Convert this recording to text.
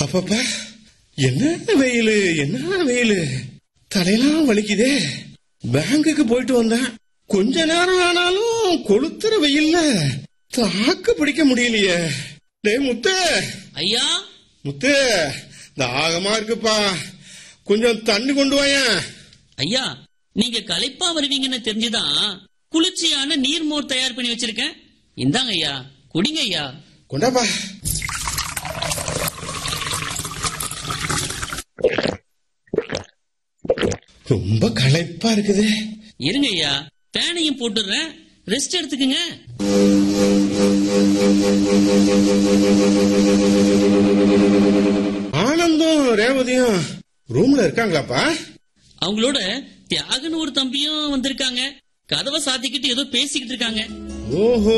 அப்பப்பா என்ன வெயிலு என்ன வெயிலு தலையெல்லாம் வலிக்குதே பேங்குக்கு போயிட்டு வந்தேன் கொஞ்ச நேரம் ஆனாலும் கொளுத்துற வெயில்ல தாக்கு பிடிக்க முடியலையே டேய் முத்து ஐயா முத்து தாகமா இருக்குப்பா கொஞ்சம் தண்ணி கொண்டு வாயேன் ஐயா நீங்க களைப்பா வருவீங்கன்னு தெரிஞ்சுதான் குளிர்ச்சியான நீர்மோர் தயார் பண்ணி வச்சிருக்கேன் இந்தாங்க ஐயா குடிங்க ஐயா கொண்டாப்பா ரொம்ப களைப்பா இருக்குது இருங்க ஐயா பேனையும் போட்டுடுறேன் ரெஸ்ட் எடுத்துக்குங்க ஆனந்தும் ரேவதியும் ரூம்ல இருக்காங்களாப்பா அவங்களோட தியாகன்னு ஒரு தம்பியும் வந்திருக்காங்க கதவை சாத்திக்கிட்டு ஏதோ பேசிக்கிட்டு இருக்காங்க ஓஹோ